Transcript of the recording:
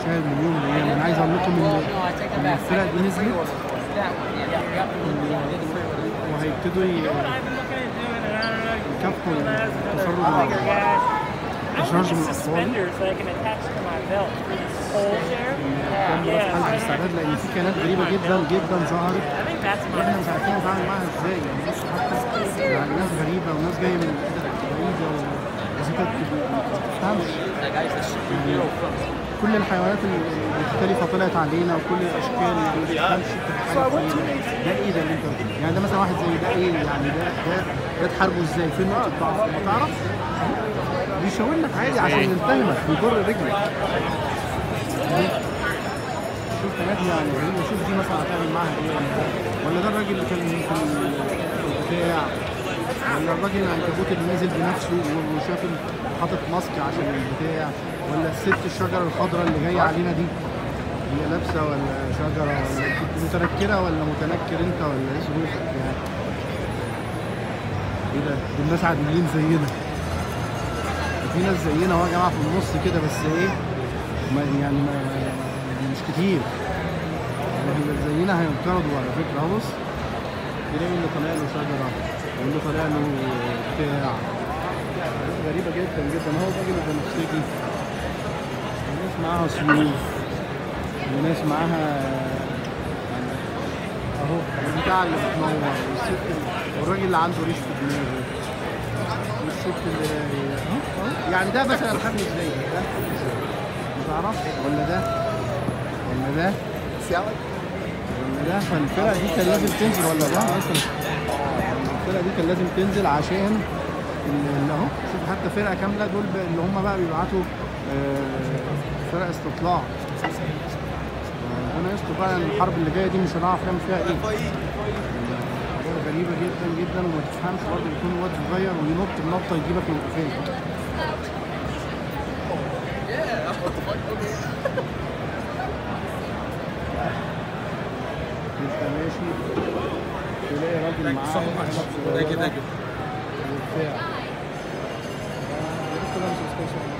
مشاهد مليون مليون انا عايز اقول لكم ان إن الفرق دي نزلت وهيبتدوا ي- يكافحوا التسرب التشرج من الاطفال كان بقى في حاله الاستعداد لان في كائنات غريبه جدا جدا ظهرت احنا مش عارفين نتعامل معاها ازاي يعني بص حتى يعني ناس غريبه وناس جايه من حتت بعيده وحتت ما تفهمش يعني كل الحيوانات المختلفة طلعت علينا وكل الأشكال يعني ما تفهمش بتتحرك إيه. ده إيه ده اللي أنت قلته؟ يعني ده مثلا واحد زي ده إيه يعني ده ده ده تحاربه إزاي؟ فين نقطة ضعف؟ ما تعرف؟ بيشاور لك عادي عشان يلتهمك بيجر رجلك شوف حاجات يعني غريبة شوف دي مثلا هتعمل معاها إيه ولا ده ولا ده الراجل اللي كان في البتاع ولا الراجل العنكبوت اللي نزل بنفسه وشاف ال- حاطط ماسك عشان البتاع ولا الست الشجره الخضراء اللي جايه علينا دي هي لابسه ولا شجره ولا كنت متنكره ولا متنكر انت ولا ايه ظروفك يعني ايه ده دول ناس عاديين زينا في ناس زينا اهو يا جماعه في النص كده بس ايه ما يعني ما مش كتير يعني اللي زينا هينقرضوا على فكره اهو بص تلاقي اللي طالع له شجره واللي طالع له بتاع حاجات غريبه جدا جدا هو الراجل البنفسجي وناس معاها سيوف وناس معاها اهو البتاع اللي بتنور والست اللي- والراجل اللي عنده ريش في دماغه والست اللي اهو اهو يعني ده مثلا حد ازاي ده ما تعرفش ولا ده ولا ده ولا ده فالفرق دي كان لازم تنزل ولا ده اصلا الفرقه دي كان لازم تنزل عشان ال- اللي اهو شوف حتى فرقه كامله دول ب- اللي هم بقى بيبعتوا آه، فرق استطلاع ربنا يستر بقى يعني الحرب اللي جايه دي مش هنعرف نعمل فيها ايه حاجات غريبه جدا جدا وما تفهمش برضه يكون واد صغير وينط النطه يجيبك من قفاك انت ماشي تلاقي راجل معاه علب صغيرة وبتاع. آه، لسه لابس سبيشال.